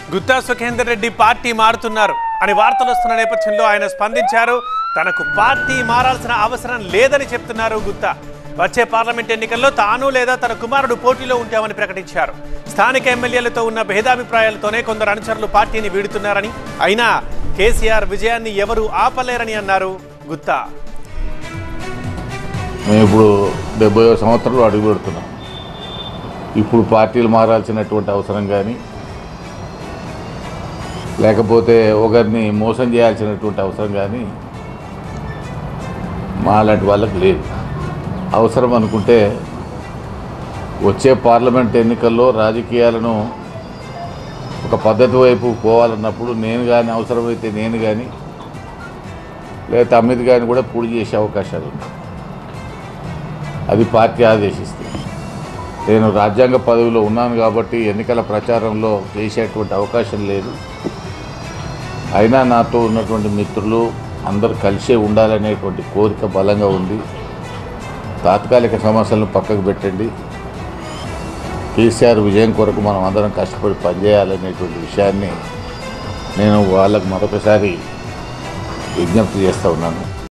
Gutta Sukhender Reddy party మారుతున్నారు అని వార్తలు వస్తున్న నేపథ్యంలో ఆయన స్పందించారు తనకు పార్టీ మారాల్సిన అవసరం లేదని చెప్తున్నారు గుత్తా వచ్చే పార్లమెంట్ ఎన్నికల్లో తాను లేదా తన కుమారుడు పోటీలో ఉంటామని ప్రకటించారు స్థానిక ఎమ్మెల్యేలతో ఉన్న భేదాభిప్రాయాలతోనే కొందరు అనుచరులు పార్టీని వీడుతున్నారని అయినా కేసీఆర్ విజయాన్ని ఎవరూ ఆపలేరని అన్నారు గుత్తా మేము ఇప్పుడు డెబ్బై సంవత్సరాలు అడుగు పెడుతున్నాం ఇప్పుడు పార్టీలు మారాల్సినటువంటి అవసరం కానీ లేకపోతే ఒకరిని మోసం చేయాల్సినటువంటి అవసరం కానీ మా లాంటి వాళ్ళకి లేదు అవసరం అనుకుంటే వచ్చే పార్లమెంట్ ఎన్నికల్లో రాజకీయాలను ఒక పద్ధతి వైపు పోవాలన్నప్పుడు నేను కానీ అవసరమైతే నేను కానీ లేదా అమిత్ కానీ కూడా పూడి చేసే అవకాశాలు ఉన్నాయి అది పార్టీ ఆదేశిస్తుంది నేను రాజ్యాంగ పదవిలో ఉన్నాను కాబట్టి ఎన్నికల ప్రచారంలో చేసేటువంటి అవకాశం లేదు అయినా నాతో ఉన్నటువంటి మిత్రులు అందరు కలిసే ఉండాలనేటువంటి కోరిక బలంగా ఉంది తాత్కాలిక సమస్యలను పక్కకు పెట్టండి కేసీఆర్ విజయం కొరకు మనం అందరం కష్టపడి పనిచేయాలనేటువంటి విషయాన్ని నేను వాళ్ళకు మరొకసారి విజ్ఞప్తి చేస్తూ ఉన్నాను